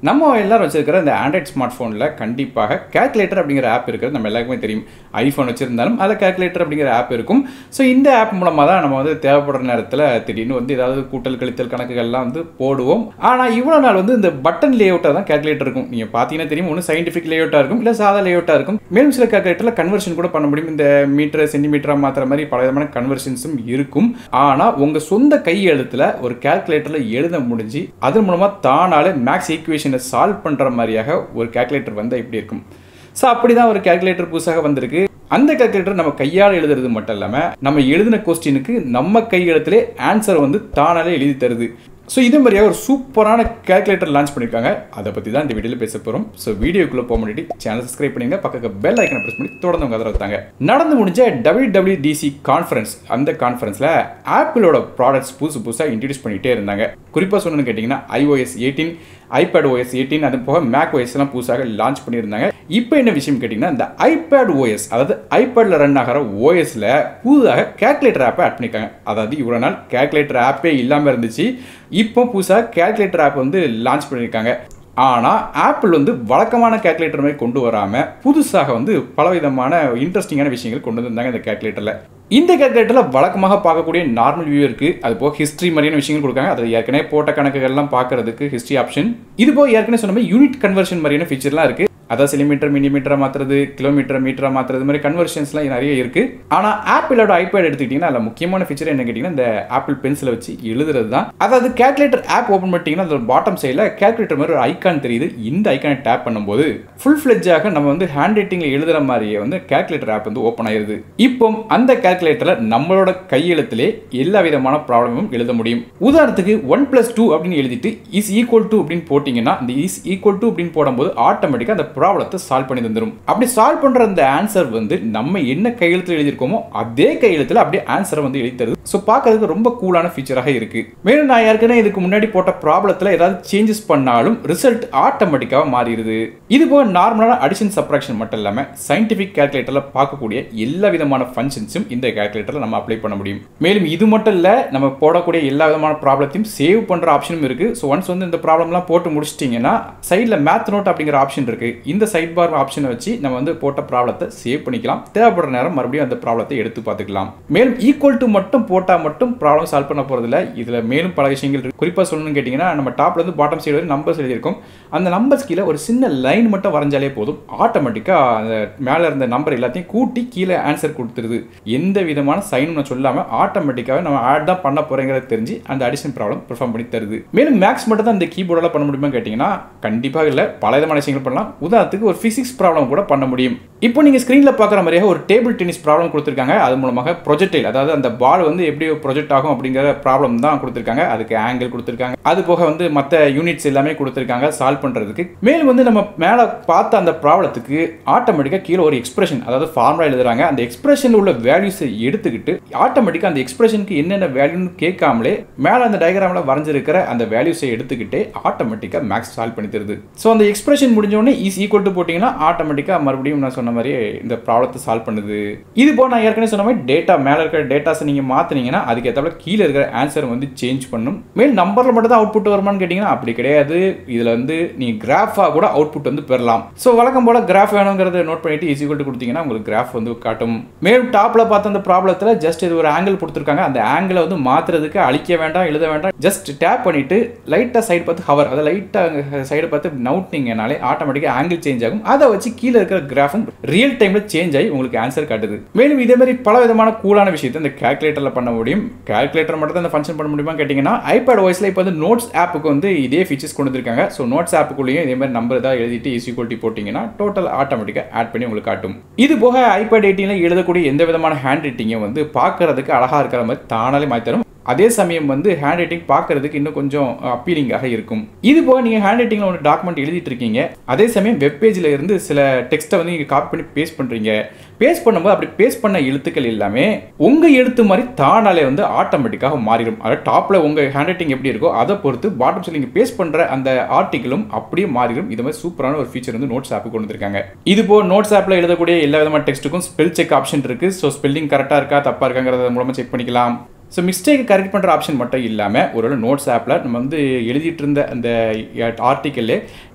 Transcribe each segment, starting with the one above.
நம்ம எல்லாரும் வச்சிருக்கிற இந்த ஆண்ட்ராய்ட் ஸ்மார்ட் ஃபோனில் கண்டிப்பாக கேல்குலேட்டர் அப்படிங்கிற ஆப் இருக்கிறது நம்ம எல்லாருக்குமே தெரியும் ஐஃபோன் வச்சிருந்தாலும் அதில் கேல்குலேட்டர் அப்படிங்கிற ஆப் இருக்கும் ஸோ இந்த ஆப் மூலமாக தான் நம்ம வந்து தேவைப்படுற நேரத்தில் திடீர்னு வந்து ஏதாவது கூட்டல் கழித்தல் கணக்குகள்லாம் வந்து போடுவோம் ஆனால் இவ்வளோ நாள் வந்து இந்த பட்டன் லேஅவுட்டாக தான் கேல்குலேட்டர் இருக்கும் நீங்கள் பார்த்தீங்கன்னா தெரியும் ஒன்று சயின்டிஃபிக் லேஅவுட்டாக இருக்கும் இல்லை சாதா லேஅவுட்டாக இருக்கும் மேலும் சில கேல்குலேட்டரில் கன்வர்ஷன் கூட பண்ண முடியும் இந்த மீட்டர் சென்டிமீட்டராக மாற்றுற மாதிரி பல விதமான கன்வர்ஷன்ஸும் இருக்கும் ஆனால் உங்கள் சொந்த கை எழுத்தில் ஒரு கேல்குலேட்டரில் எழுத முடிஞ்சு அதன் மூலமாக தானாலே மேக்ஸ் ஈக்குவேஷனை சால்வ் பண்ணுற மாதிரியாக ஒரு கேல்குலேட்டர் வந்தால் இப்படி இருக்கும் ஸோ அப்படி தான் ஒரு கேல்குலேட்டர் புதுசாக வந்திருக்கு அந்த கேல்குலேட்டர் நம்ம கையால் எழுதுறது மட்டும் இல்லாமல் நம்ம எழுதின கொஸ்டினுக்கு நம்ம கை எழுத்திலே ஆன்சர் வந்து தானாலே எழுதி தருது ஸோ இதே மாதிரியாக ஒரு சூப்பரான கேல்குலேட்டர் லான்ச் பண்ணியிருக்காங்க அதை பற்றி தான் இந்த வீடியோவில் பேச போகிறோம் ஸோ வீடியோக்குள்ளே போக முன்னாடி சேனல் சப்ஸ்கிரைப் பண்ணிங்க பக்கத்து பெல் ஐக்கனை ப்ரெஸ் பண்ணி தொடர்ந்து உங்க ஆதரவு தாங்க நடந்து முடிஞ்ச WWDC கான்ஃபரன்ஸ் அந்த கான்ஃபரன்ஸில் ஆப்பிளோட ப்ராடக்ட்ஸ் புதுசு புதுசாக இன்ட்ரடியூஸ் பண்ணிகிட்டே இருந்தாங்க குறிப்பாக சொல்லணும்னு கேட்டிங்கன்னா iOS eighteen iPad OS eighteen அது போக மேக் ஓஎஸ்லாம் புதுசாக லான்ச் பண்ணியிருந்தாங்க இப்போ என்ன விஷயம் கேட்டிங்கன்னா இந்த ஐபேட் ஓஎஸ் அதாவது ஐபேடில் ரன் ஆகிற ஓஎஸில் புதுதாக கேல்குலேட்டர் ஆப்பை ஆட் பண்ணியிருக்காங்க அதாவது இவ்வளோ நாள் கேல்குலேட்டர் ஆப்பே இல்லாமல் இருந்துச்சு இப்போ புதுசாக கேல்குலேட்டர் ஆப் வந்து லான்ச் பண்ணியிருக்காங்க ஆனால் ஆப்பிள் வந்து வழக்கமான கேல்குலேட்டர் மாதிரி கொண்டு வராமல் புதுசாக வந்து பலவிதமான இன்ட்ரெஸ்டிங்கான விஷயங்கள் கொண்டு வந்திருந்தாங்க இந்த கேல்குலேட்டரில் இந்த கேல்குலேட்டரில் வழக்கமாக பார்க்கக்கூடிய நார்மல் வியூ இருக்குது அது போக ஹிஸ்ட்ரி மாதிரியான விஷயங்கள் கொடுக்காங்க அது ஏற்கனவே போட்ட கணக்குகள்லாம் பார்க்கறதுக்கு ஹிஸ்ட்ரி ஆப்ஷன் இது போக ஏற்கனவே சொன்ன மாதிரி யூனிட் கன்வர்ஷன் மாதிரியான ஃபீச்சர்லாம் இருக்குது அதாவது சென்டிமீட்டர் மில்லிமீட்டராக மாற்றுறது கிலோமீட்டர் மீட்டராக மாற்றுறது மாதிரி கன்வர்ஷன்ஸ்லாம் நிறைய இருக்குது ஆனால் ஆப்பிளோட ஐபேட் எடுத்துக்கிட்டிங்கன்னா அதில் முக்கியமான ஃபீச்சர் என்ன கேட்டிங்கன்னா இந்த ஆப்பிள் பென்சிலை வச்சு எழுதுறது தான் அதாவது கேல்குலேட்டர் ஆப் ஓப்பன் பண்ணிட்டீங்கன்னா அந்த பாட்டம் சைடில் கேல்குலேட்டர் மாதிரி ஒரு ஐக்கான் தெரியுது இந்த ஐக்கானை டேப் பண்ணும்போது ஃபுல் ஃப்ளெஜ்ஜாக நம்ம வந்து ஹேண்ட் ரைட்டிங்கில் எழுதுகிற மாதிரியே வந்து கேல்குலேட்டர் ஆப் வந்து ஓப்பன் ஆயிருது இப்போ அந்த கேல்குலேட்டரில் நம்மளோட கையெழுத்திலே எல்லா விதமான ப்ராப்ளமும் எழுத முடியும் உதாரணத்துக்கு ஒன் பிளஸ் டூ அப்படின்னு எழுதிட்டு இஸ் ஈக்குவல் டு அப்படின்னு போட்டிங்கன்னா அந்த இஸ் ஈக்குவல் டு அப்படின்னு போடும்போது ஆட்டோமேட்டிக்காக அந்த ப்ராப்ளத்தை சால்வ் பண்ணி தந்துடும் அப்படி சால்வ் பண்ற அந்த ஆன்சர் வந்து நம்ம என்ன கையெழுத்தில் எழுதியிருக்கோமோ அதே கையெழுத்தில் அப்படியே ஆன்சரை வந்து எழுதி தருது ஸோ பார்க்கறதுக்கு ரொம்ப கூலான ஃபீச்சராக இருக்கு மேலும் நான் ஏற்கனவே இதுக்கு முன்னாடி போட்ட ப்ராப்ளத்தில் ஏதாவது சேஞ்சஸ் பண்ணாலும் ரிசல்ட் ஆட்டோமேட்டிக்காக மாறிடுது இது போக நார்மலான அடிஷன் சப்ராக்ஷன் மட்டும் இல்லாமல் சயின்டிஃபிக் கேல்குலேட்டரில் பார்க்கக்கூடிய எல்லா விதமான ஃபங்க்ஷன்ஸும் இந்த கேல்குலேட்டரில் நம்ம அப்ளை பண்ண முடியும் மேலும் இது மட்டும் இல்லை நம்ம போடக்கூடிய எல்லா விதமான ப்ராப்ளத்தையும் சேவ் பண்ணுற ஆப்ஷனும் இருக்கு ஸோ ஒன்ஸ் வந்து இந்த ப்ராப்ளம்லாம் போட்டு முடிச்சிட்டிங்கன்னா சைடில் மேத் நோட் அப்படிங்கிற ஆப்ஷன் இருக்கு இந்த சைட் பார் ஆப்ஷனை வச்சு நம்ம வந்து போட்ட ப்ராப்ளத்தை சேவ் பண்ணிக்கலாம் தேவைப்படுற நேரம் மறுபடியும் அந்த ப்ராப்ளத்தை எடுத்து பார்த்துக்கலாம் மேலும் ஈக்குவல் டு மட்டும் போட்டால் மட்டும் ப்ராப்ளம் சால்வ் பண்ண போகிறதில்ல இதில் மேலும் பல விஷயங்கள் இருக்கு குறிப்பாக சொல்லணும்னு கேட்டிங்கன்னா நம்ம டாப்ல இருந்து பாட்டம் சைடு வரை நம்பர்ஸ் எழுதியிருக்கோம் அந்த நம்பர்ஸ் கீழே ஒரு சின்ன லைன் மட்டும் வரைஞ்சாலே போதும் ஆட்டோமேட்டிக்காக அந்த மேலே இருந்த நம்பர் எல்லாத்தையும் கூட்டி கீழே ஆன்சர் கொடுத்துருது எந்த விதமான சைனும் நான் சொல்லாமல் ஆட்டோமேட்டிக்காகவே நம்ம ஆட் தான் பண்ண போகிறேங்கிறத தெரிஞ்சு அந்த அடிஷன் ப்ராப்ளம் பெர்ஃபார்ம் பண்ணி தருது மேலும் மேக்ஸ் மட்டும் தான் இந்த கீபோர்டில் பண்ண முடியுமா கேட்டிங்கன்னா கண்டிப்பாக இல்லை பல விதமான விஷயங்கள் பண்ணலாம் உதாரணத்துக்கு ஒரு ஃபிசிக்ஸ் ப்ராப்ளம் கூட பண்ண முடியும் இப்போ நீங்கள் ஸ்க்ரீனில் பார்க்குற மாதிரியாக ஒரு டேபிள் டென்னிஸ் ப்ராப்ளம் கொடுத்துருக்காங்க அது மூலமாக ப்ரொஜெக்டைல் அதாவது அந்த பால் வந்து எப்படி ப்ரொஜெக்ட் ஆகும் அப்படிங்கிற ப்ராப்ளம் தான் கொடுத்துருக்காங்க அதுக்கு ஆங்கிள் கொடுத்துருக்காங்க அது போக வந்து மற்ற யூனிட்ஸ் எல்லாமே கொடுத்துருக்காங்க சால்வ் பண்ணுறதுக்கு மேலும் வந்து நம்ம மேலே பார்த்த அந்த ப்ராப்ளத்துக்கு ஆட்டோமேட்டிக்காக கீழே ஒரு எக்ஸ்பிரஷன் அதாவது ஃபார்முலா எழுதுறாங்க அந்த எக்ஸ்பிரஷனில் உள்ள வேல்யூஸை எடுத்துக்கிட்டு ஆட்டோமேட்டிக்காக அந்த எக்ஸ்பிரஷனுக்கு என்னென்ன வேல்யூன்னு கேட்காமலே மேலே அந்த டயக்ராமில் வரைஞ்சிருக்கிற அந்த வேல்யூஸை எடுத்துக்கிட்டே ஆட்டோமேட்டிக்காக மேக்ஸ் சால்வ் பண்ணி தருது ஸோ அந்த எக்ஸ்பிரஷன் முடிஞ்சோடனே இஸ் ஈக்குவல் டு போட்டிங்கன்னா ஆட்டோமேட்டிக்காக மறுபடியும் நான் சொன்ன மாதிரி இந்த ப்ராப்ளத்தை சால்வ் பண்ணுது இது போக நான் ஏற்கனவே சொன்ன மாதிரி டேட்டா மேலே இருக்கிற டேட்டாஸை நீங்கள் மாற்றினீங்கன்னா அதுக்கு ஏற்றாப்புல கீழே இருக்கிற ஆன்சர் வந்து சேஞ்ச் பண்ணும் மேல் நம்பரில் மட்டும் தான் அவுட்புட் வருமானு கேட்டிங்கன்னா அப்படி கிடையாது இதில் வந்து நீங்கள் கிராஃபாக கூட அவுட்புட் வந்து பெறலாம் ஸோ வழக்கம் போல் கிராஃப் வேணுங்கிறத நோட் பண்ணிட்டு ஈஸி கொண்டு கொடுத்தீங்கன்னா உங்களுக்கு கிராஃப் வந்து காட்டும் மேலும் டாப்பில் பார்த்த அந்த ப்ராப்ளத்தில் ஜஸ்ட் இது ஒரு ஆங்கிள் கொடுத்துருக்காங்க அந்த ஆங்கிளை வந்து மாற்றுறதுக்கு அழிக்க வேண்டாம் எழுத வேண்டாம் ஜஸ்ட் டேப் பண்ணிட்டு லைட்டாக சைடு பார்த்து ஹவர் அதை லைட்டாக சைடு பார்த்து நவுட்டிங்கனாலே ஆட்டோமேட்டிக்காக ஆங்கிள் சேஞ்ச் ஆகும் அதை வச்சு கீழே இருக்கிற கிராஃபும் ரியல் டைமில் சேஞ்ச் ஆகி உங்களுக்கு ஆன்சர் காட்டுது மேலும் இதே மாதிரி பல விதமான கூலான விஷயத்தை இந்த கேல்குலேட்டரில் பண்ண முடியும் கேல்குலேட்டர் மட்டும் தான் இந்த ஃபங்க்ஷன் பண்ண முடியுமா கேட்டிங்கன்னா ஐபேட் வாய்ஸில் இப்போ வந்து நோட்ஸ் ஆப்புக்கு வந்து இதே ஃபீச்சர்ஸ் கொண்டு வந்திருக்காங்க ஸோ நோட்ஸ் ஆப்புக்குள்ளேயும் இதே மாதிரி நம்பர் தான் எழுதிட்டு ஈஸிக்வல்ட்டி போட்டிங்கன்னா டோட்டல் ஆட்டோமேட்டிக்காக ஆட் பண்ணி உங்களுக்கு காட்டும் இது போக ஐபேட் எயிட்டீனில் எழுதக்கூடிய எந்த விதமான ஹேண்ட் ரைட்டிங்கும் வந்து பார்க்கறதுக்கு அழகாக இருக்கிற மாதிரி தானாலே மாற்றி தரும் அதே சமயம் வந்து ஹேண்ட் ரைட்டிங் பார்க்கறதுக்கு இன்னும் கொஞ்சம் அப்பீலிங்காக இருக்கும் இது போக நீங்கள் ஹேண்ட் ரைட்டிங்கில் ஒரு டாக்குமெண்ட் எழுதிட்டு இருக்கீங்க அதே சமயம் வெப் பேஜில் இருந்து சில டெக்ஸ்ட்டை வந்து நீங்கள் காப்பி பண்ணி பேஸ்ட் பண்ணுறீங்க பேஸ்ட் பண்ணும்போது அப்படி பேஸ்ட் பண்ண எழுத்துக்கள் எல்லாமே உங்கள் எழுத்து மாதிரி தானாலே வந்து ஆட்டோமேட்டிக்காக மாறிடும் அதாவது டாப்பில் உங்கள் ஹேண்ட் ரைட்டிங் எப்படி இருக்கோ அதை பொறுத்து பாட்டம் சொல்லி நீங்கள் பேஸ்ட் பண்ணுற அந்த ஆர்டிகளும் அப்படியே மாறிடும் இது மாதிரி சூப்பரான ஒரு ஃபீச்சர் வந்து நோட்ஸ் ஆப்பு கொண்டு வந்திருக்காங்க இது போக நோட்ஸ் ஆப்பில் எழுதக்கூடிய எல்லா விதமான டெக்ஸ்ட்டுக்கும் ஸ்பெல் செக் ஆப்ஷன் இருக்குது ஸோ ஸ்பெல்லிங் கரெக்டாக இருக்கா தப்பாக இருக்காங்கிறத மூலமாக செக் பண்ணிக்கலாம் ஸோ மிஸ்டேக் கரெக்ட் பண்ணுற ஆப்ஷன் மட்டும் இல்லாமல் ஒரு நோட்ஸ் ஆப்பில் நம்ம வந்து எழுதிட்டு இருந்த அந்த ஆர்டிக்கல்லே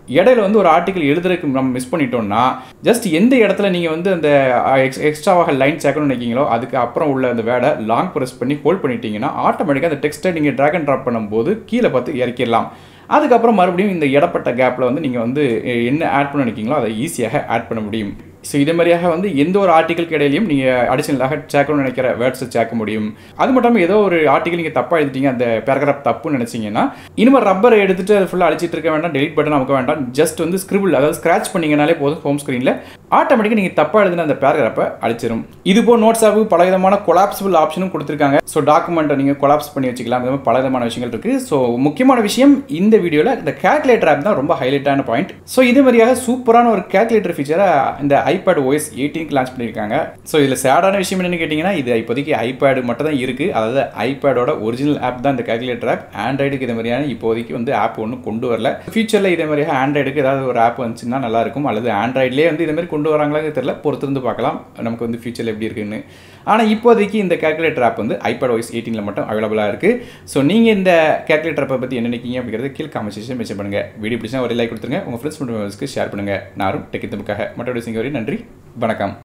இடையில வந்து ஒரு ஆர்டிக்கல் எழுதுறதுக்கு நம்ம மிஸ் பண்ணிட்டோம்னா ஜஸ்ட் எந்த இடத்துல நீங்கள் வந்து அந்த எக்ஸ் எக்ஸ்ட்ராவாக லைன் சேர்க்கணும்னு நினைக்கிங்களோ அதுக்கு அப்புறம் உள்ள அந்த வேர்டை லாங் ப்ரெஸ் பண்ணி ஹோல்ட் பண்ணிட்டீங்கன்னா ஆட்டோமேட்டிக்காக அந்த டெக்ஸ்ட்டை நீங்கள் ட்ராக் அண்ட் ட்ராப் பண்ணும்போது கீழே பார்த்து இறக்கிடலாம் அதுக்கப்புறம் மறுபடியும் இந்த இடப்பட்ட கேப்பில் வந்து நீங்கள் வந்து என்ன ஆட் பண்ண நினைக்கிங்களோ அதை ஈஸியாக ஆட் பண்ண முடியும் ஸோ இதே மாதிரியாக வந்து எந்த ஒரு ஆர்டிக்கலுக்கு இடையிலையும் நீங்கள் அடிஷனலாக சேர்க்கணும்னு நினைக்கிற வேர்ட்ஸை சேர்க்க முடியும் அது மட்டும் இல்லாமல் ஏதோ ஒரு ஆர்டிக்கல் நீங்கள் தப்பாக எழுதிட்டீங்க அந்த பேராகிராஃப் தப்புன்னு நினச்சிங்கன்னா இனிமேல் ரப்பரை எடுத்துட்டு அதை ஃபுல்லாக அழிச்சிட்டு இருக்க வேண்டாம் டெலிட் பட்டன் நமக்கு வேண்டாம் ஜஸ்ட் வந்து ஸ்கிரிபிள் அதாவது ஸ்க்ராச் பண்ணிங்கனாலே போதும் ஹோம் ஸ்க்ரீனில் ஆட்டோமேட்டிக்காக நீங்கள் தப்பாக எழுதின அந்த பேராகிராஃபை அழிச்சிடும் இது போல் நோட்ஸ் ஆகு பல விதமான கொலாப்சிபிள் ஆப்ஷனும் கொடுத்துருக்காங்க ஸோ டாக்குமெண்ட்டை நீங்கள் கொலாப்ஸ் பண்ணி வச்சுக்கலாம் இந்த மாதிரி பல விதமான விஷயங்கள் இருக்குது ஸோ முக்கியமான விஷயம் இந்த வீடியோவில் இந்த கேல்குலேட்டர் ஆப் தான் ரொம்ப ஹைலைட்டான பாயிண்ட் ஸோ இதே மாதிரியாக சூப்பரான ஒரு கேல்குலேட்டர் ஃபீச்சரை இந்த ஐபேட் ஓஎஸ் எயிட்டீனுக்கு லான்ச் பண்ணியிருக்காங்க ஸோ இதில் சேடான விஷயம் என்னன்னு கேட்டிங்கன்னா இது இப்போதைக்கு ஐபேடு மட்டும் தான் இருக்குது அதாவது ஐபேடோட ஒரிஜினல் ஆப் தான் இந்த கேல்குலேட்டர் ஆப் ஆண்ட்ராய்டுக்கு இதே மாதிரியான இப்போதைக்கு வந்து ஆப் ஒன்றும் கொண்டு வரல ஃபியூச்சரில் இதே மாதிரியாக ஆண்ட்ராய்டுக்கு ஏதாவது ஒரு ஆப் வந்துச்சுன்னா நல்லா இருக்கும் அல்லது ஆண்ட்ராய்ட்லேயே வந்து இதே மாதிரி கொண்டு வராங்களாங்க தெரியல பொறுத்திருந்து பார்க்கலாம் நமக்கு வந்து ஃபியூச்சரில் எப்படி இருக்குன்னு ஆனால் இப்போதைக்கு இந்த கேல்குலேட்டர் ஆப் வந்து ஐபேட் ஓஎஸ் எயிட்டீனில் மட்டும் அவைலபிளாக இருக்குது ஸோ நீங்கள் இந்த கேல்குலேட்டர் ஆப்பை பற்றி என்ன நினைக்கிங்க அப்படிங்கிறது கீழ் காமெண்ட் செக்ஷன் மென்ஷன் பண்ணுங்கள் வீடியோ பிடிச்சா ஒரு லைக் கொடுத்துருங்க உங்கள் ஃப்ரெண்ட்ஸ் மெம்பர்ஸ்க்கு ஷேர் பண்ணுங்கள் நானும் டெக்கித்தமுக்காக மற்றொரு சிங்க நன்றி வணக்கம்